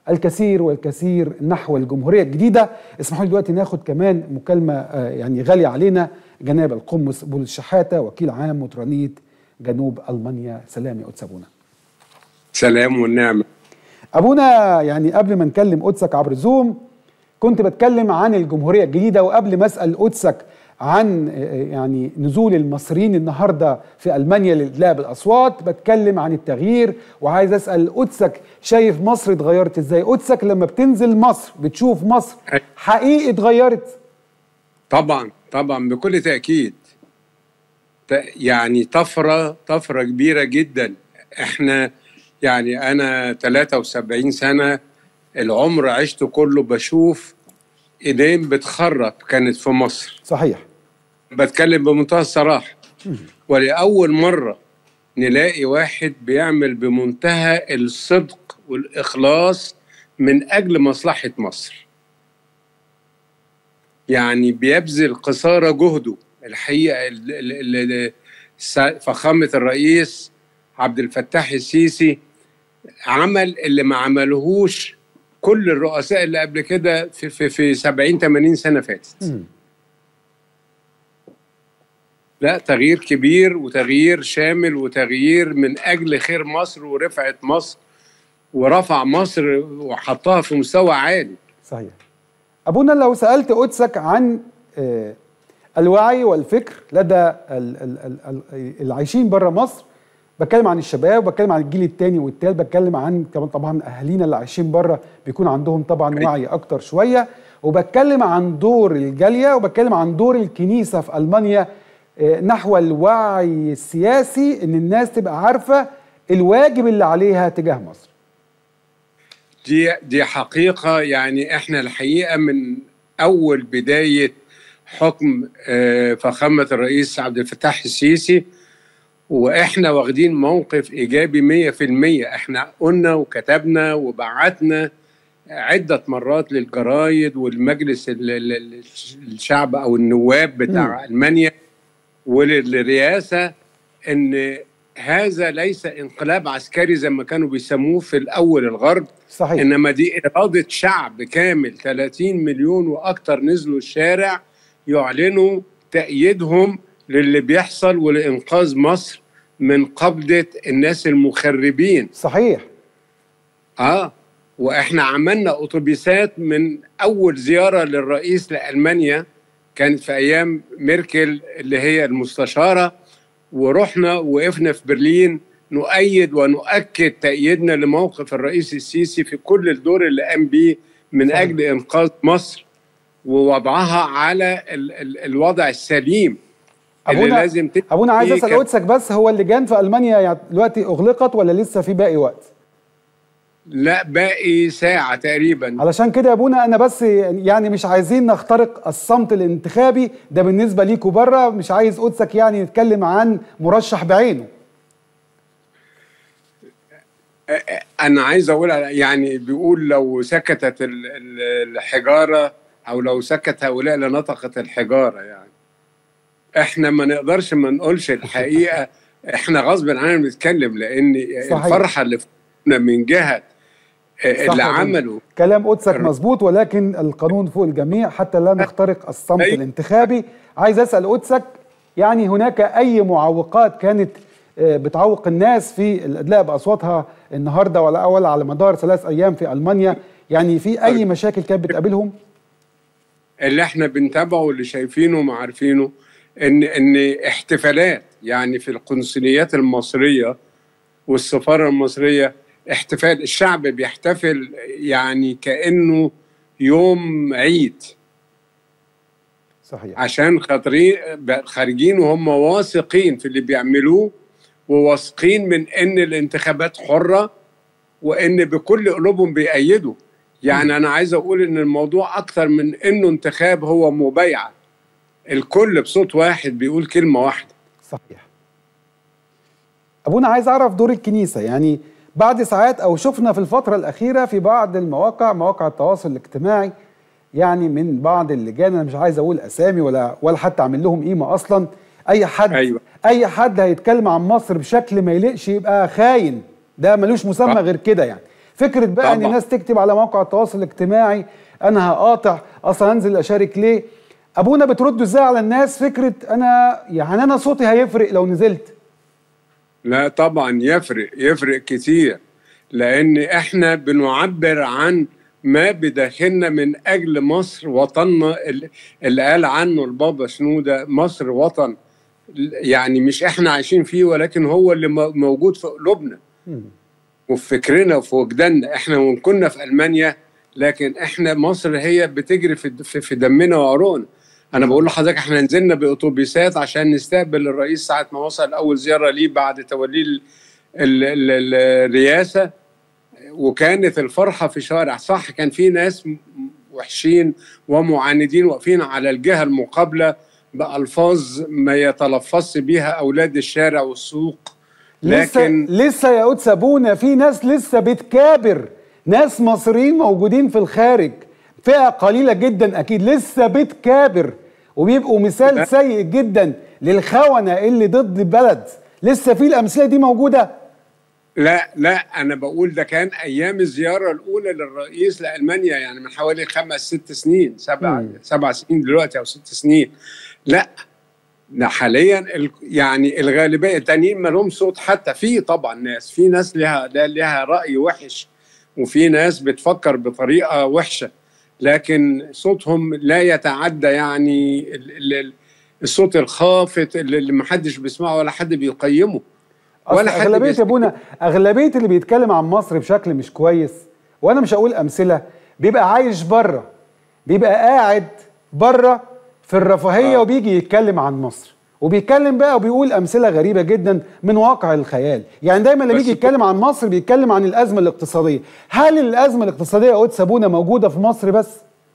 الكثير والكثير نحو الجمهوريه الجديده اسمحوا لي دلوقتي ناخد كمان مكالمه آه، يعني غاليه علينا جناب القمص بولس شحاته وكيل عام مطرانيه جنوب المانيا سلام يا قدس ابونا سلام والنعمة ابونا يعني قبل ما نكلم قدسك عبر زوم كنت بتكلم عن الجمهوريه الجديده وقبل ما اسال قدسك عن آه، يعني نزول المصريين النهارده في المانيا لادلاء بالاصوات بتكلم عن التغيير وعايز اسال قدسك شايف مصر اتغيرت ازاي قدسك لما بتنزل مصر بتشوف مصر حقيقي اتغيرت طبعا طبعا بكل تأكيد ت- يعني طفرة طفرة كبيرة جدا احنا يعني أنا 73 سنة العمر عشته كله بشوف إيدين بتخرط كانت في مصر صحيح بتكلم بمنتهى الصراحة ولأول مرة نلاقي واحد بيعمل بمنتهى الصدق والإخلاص من أجل مصلحة مصر يعني بيبذل قصارى جهده الحقيقة ال- ال- ال- س- فخامة الرئيس عبد الفتاح السيسي عمل اللي ما عملهوش كل الرؤساء اللي قبل كده في في في 70 80 سنة فاتت مم. لا تغيير كبير وتغيير شامل وتغيير من اجل خير مصر ورفعه مصر ورفع مصر وحطها في مستوى عالي صحيح ابونا لو سالت قدسك عن آه، الوعي والفكر لدى ال- ال- ال- ال- العايشين بره مصر بتكلم عن الشباب بتكلم عن الجيل الثاني والثالث بتكلم عن كمان طبعا اهالينا اللي عايشين بره بيكون عندهم طبعا أيوة. وعي اكتر شويه وبتكلم عن دور الجاليه وبتكلم عن دور الكنيسه في المانيا آه، نحو الوعي السياسي ان الناس تبقى عارفه الواجب اللي عليها تجاه مصر دي دي حقيقه يعني احنا الحقيقه من اول بدايه حكم آه، فخامه الرئيس عبد الفتاح السيسي واحنا واخدين موقف ايجابي 100% احنا قلنا وكتبنا وبعتنا عده مرات للجرايد والمجلس ال- ال- ال- الشعب او النواب بتاع المانيا وللرئاسه ان هذا ليس انقلاب عسكري زي ما كانوا بيسموه في الاول الغرب صحيح انما دي اراده شعب كامل 30 مليون واكتر نزلوا الشارع يعلنوا تأييدهم للي بيحصل ولإنقاذ مصر من قبضة الناس المخربين صحيح اه واحنا عملنا اتوبيسات من اول زياره للرئيس لالمانيا كانت في ايام ميركل اللي هي المستشاره ورحنا وقفنا في برلين نؤيد ونؤكد تأييدنا لموقف الرئيس السيسي في كل الدور اللي قام بيه من صحيح. اجل انقاذ مصر ووضعها على ال ال الوضع السليم اللي أبونا- لازم تبقى ابونا عايز فيه اسال كان- قدسك بس هو اللجان في المانيا يعني دلوقتي اغلقت ولا لسه في باقي وقت لا باقي ساعه تقريبا علشان كده يا ابونا انا بس يعني مش عايزين نخترق الصمت الانتخابي ده بالنسبه ليكوا بره مش عايز قدسك يعني نتكلم عن مرشح بعينه انا عايز اقول يعني بيقول لو سكتت ال- ال- الحجاره او لو سكت هؤلاء لنطقت الحجاره يعني احنا ما نقدرش ما نقولش الحقيقه احنا غصب عننا بنتكلم لان صحيح. الفرحه اللي فينا من جهه صح اللي يا ابونا. عملوا كلام قدسك الر- مظبوط ولكن القانون فوق الجميع حتى لا نخترق الصمت أيوة. الانتخابي عايز اسال قدسك يعني هناك اي معوقات كانت آه، بتعوق الناس في الادلاء باصواتها النهارده ولا اول على مدار ثلاث ايام في المانيا يعني في اي مشاكل كانت بتقابلهم اللي احنا بنتابعه واللي شايفينه وعارفينه ان ان احتفالات يعني في القنصليات المصريه والسفاره المصريه احتفال الشعب بيحتفل يعني كانه يوم عيد صحيح عشان خاطرين خارجين وهم واثقين في اللي بيعملوه وواثقين من ان الانتخابات حره وان بكل قلوبهم بيأيدوا يعني انا عايز اقول ان الموضوع اكتر من انه انتخاب هو مبايعه الكل بصوت واحد بيقول كلمه واحده صحيح ابونا عايز اعرف دور الكنيسه يعني بعد ساعات او شفنا في الفتره الاخيره في بعض المواقع مواقع التواصل الاجتماعي يعني من بعض اللجان انا مش عايز اقول اسامي ولا ولا حتى اعمل لهم قيمه اصلا اي حد أيوة. اي حد هيتكلم عن مصر بشكل ما يليقش يبقى خاين ده ملوش مسمى صح. غير كده يعني فكره بقى ان طبعا. الناس تكتب على موقع التواصل الاجتماعي انا هقاطع اصلا انزل اشارك ليه ابونا بتردوا ازاي على الناس فكره انا يعني انا صوتي هيفرق لو نزلت لا طبعا يفرق يفرق كتير لان احنا بنعبر عن ما بداخلنا من اجل مصر وطننا اللي- اللي قال عنه البابا شنوده مصر وطن يعني مش احنا عايشين فيه ولكن هو اللي مو- موجود في قلوبنا مم. وفي فكرنا وفي وجداننا احنا وان كنا في المانيا لكن احنا مصر هي بتجري في في- في دمنا وعروقنا انا بقول لحضرتك احنا نزلنا باوتوبيسات عشان نستقبل الرئيس ساعه ما وصل اول زياره ليه بعد توليه ال- ال- ال- الرئاسه وكانت الفرحه في شارع صح كان في ناس م- وحشين ومعاندين واقفين على الجهه المقابله بالفاظ ما يتلفظ بها اولاد الشارع والسوق لسه لكن لسه يا قدس ابونا في ناس لسه بتكابر ناس مصريين موجودين في الخارج فئه قليله جدا اكيد لسه بتكابر وبيبقوا مثال لا. سيء جدا للخونه اللي ضد البلد لسه في الامثله دي موجوده لا لا انا بقول ده كان ايام الزياره الاولى للرئيس لالمانيا يعني من حوالي خمس ست سنين سبع مم. سبع سنين دلوقتي او ست سنين لا ده حاليا ال- يعني الغالبيه التانيين ما لهم صوت حتى في طبعا ناس في ناس لها ده لها راي وحش وفي ناس بتفكر بطريقه وحشه لكن صوتهم لا يتعدى يعني ال- ال- ال- الصوت الخافت اللي اللي محدش بيسمعه ولا حد بيقيمه ولا ولا حد اغلبيه يا بيس- ابونا اغلبيه اللي بيتكلم عن مصر بشكل مش كويس وانا مش هقول امثله بيبقى عايش بره بيبقى قاعد بره في الرفاهيه آه. وبيجي يتكلم عن مصر وبيتكلم بقى وبيقول امثله غريبه جدا من واقع الخيال يعني دايما لما بس بيجي ك- يتكلم عن مصر بيتكلم عن الازمه الاقتصاديه هل الازمه الاقتصاديه يا قدس ابونا موجوده في مصر بس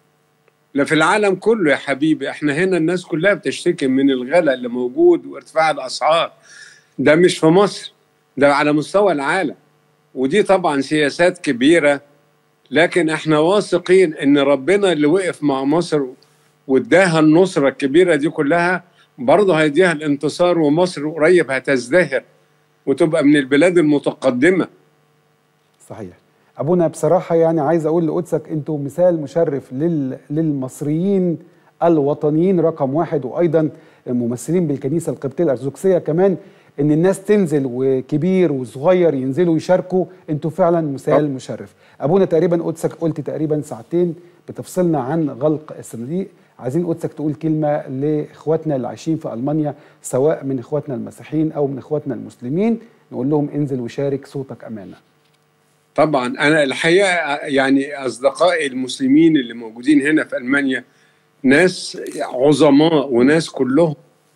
لا في العالم كله يا حبيبي احنا هنا الناس كلها بتشتكي من الغلاء اللي موجود وارتفاع الاسعار ده مش في مصر ده على مستوى العالم ودي طبعا سياسات كبيره لكن احنا واثقين ان ربنا اللي وقف مع مصر واداها النصره الكبيره دي كلها برضه هيديها الانتصار ومصر قريب هتزدهر وتبقى من البلاد المتقدمه صحيح ابونا بصراحه يعني عايز اقول لقدسك انتوا مثال مشرف لل... للمصريين الوطنيين رقم واحد وايضا ممثلين بالكنيسه القبطيه الارثوذكسيه كمان ان الناس تنزل وكبير وصغير ينزلوا يشاركوا انتوا فعلا مثال طب. مشرف ابونا تقريبا قدسك قلت تقريبا ساعتين بتفصلنا عن غلق الصناديق عايزين قدسك تقول كلمه لاخواتنا اللي عايشين في المانيا سواء من اخواتنا المسيحيين او من اخواتنا المسلمين نقول لهم انزل وشارك صوتك امانه طبعا انا الحقيقه يعني اصدقائي المسلمين اللي موجودين هنا في المانيا ناس عظماء وناس كلهم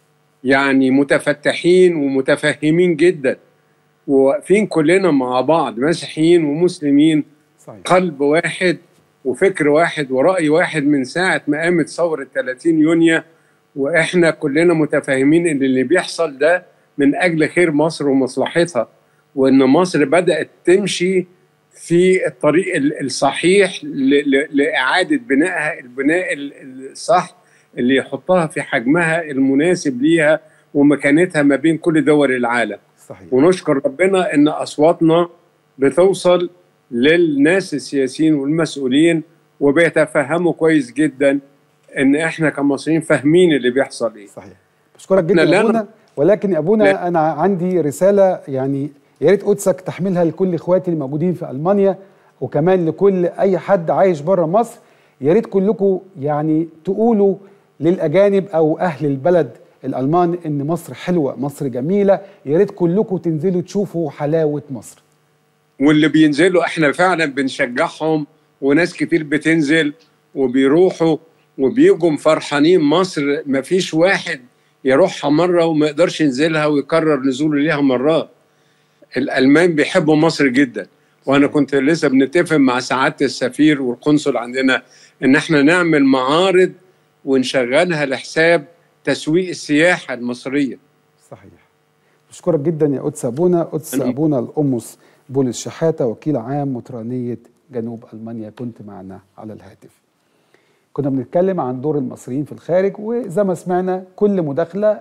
يعني متفتحين ومتفهمين جدا وواقفين كلنا مع بعض مسيحيين ومسلمين صحيح قلب واحد وفكر واحد ورأي واحد من ساعة ما قامت ثورة 30 يونيو وإحنا كلنا متفاهمين إن اللي بيحصل ده من أجل خير مصر ومصلحتها وإن مصر بدأت تمشي في الطريق ال- الصحيح ل- ل- لإعادة بنائها البناء ال- الصح اللي يحطها في حجمها المناسب ليها ومكانتها ما بين كل دول العالم صحيح ونشكر ربنا ان اصواتنا بتوصل للناس السياسيين والمسؤولين وبيتفهموا كويس جدا ان احنا كمصريين فاهمين اللي بيحصل ايه صحيح بشكرك جدا إحنا يا لا ابونا ولكن يا ابونا لا. انا عندي رساله يعني يا ريت قدسك تحملها لكل اخواتي اللي موجودين في المانيا وكمان لكل اي حد عايش بره مصر يا ريت كلكم يعني تقولوا للاجانب او اهل البلد الالمان ان مصر حلوه مصر جميله يا ريت كلكم تنزلوا تشوفوا حلاوه مصر واللي بينزلوا احنا فعلا بنشجعهم وناس كتير بتنزل وبيروحوا وبيجوا فرحانين مصر ما فيش واحد يروحها مرة وما يقدرش ينزلها ويكرر نزوله ليها مرات الألمان بيحبوا مصر جدا وأنا كنت لسه بنتفق مع سعادة السفير والقنصل عندنا إن احنا نعمل معارض ونشغلها لحساب تسويق السياحة المصرية صحيح بشكرك جدا يا قدس ابونا قدس أمين. ابونا القمص بولس شحاته وكيل عام مطرانيه جنوب المانيا كنت معنا على الهاتف كنا بنتكلم عن دور المصريين في الخارج وزي ما سمعنا كل مداخله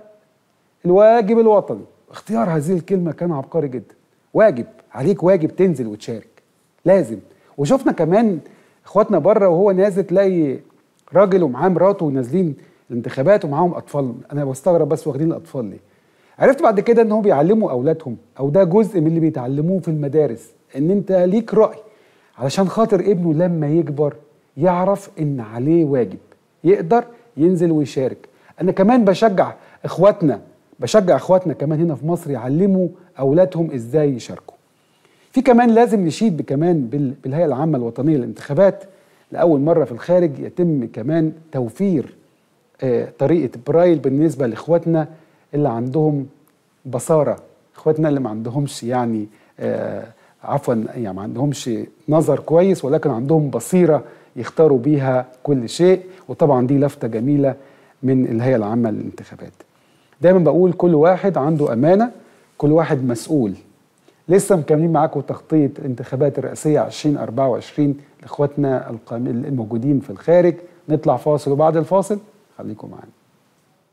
الواجب الوطني اختيار هذه الكلمه كان عبقري جدا واجب عليك واجب تنزل وتشارك لازم وشفنا كمان اخواتنا بره وهو نازل تلاقي راجل ومعاه مراته ونازلين الانتخابات ومعاهم اطفال انا بستغرب بس واخدين الاطفال ليه عرفت بعد كده ان هم بيعلموا اولادهم او ده جزء من اللي بيتعلموه في المدارس ان انت ليك راي علشان خاطر ابنه لما يكبر يعرف ان عليه واجب يقدر ينزل ويشارك انا كمان بشجع اخواتنا بشجع اخواتنا كمان هنا في مصر يعلموا اولادهم ازاي يشاركوا في كمان لازم نشيد كمان بال- بالهيئه العامه الوطنيه للانتخابات لاول مره في الخارج يتم كمان توفير آه، طريقه برايل بالنسبه لاخواتنا اللي عندهم بصاره اخواتنا اللي ما عندهمش يعني آه، عفوا يعني ما عندهمش نظر كويس ولكن عندهم بصيره يختاروا بيها كل شيء وطبعا دي لفته جميله من الهيئه العامه للانتخابات دايما بقول كل واحد عنده امانه كل واحد مسؤول لسه مكملين معاكم تغطيه الانتخابات الرئاسيه 2024 لاخواتنا القام- الموجودين في الخارج نطلع فاصل وبعد الفاصل خليكم معانا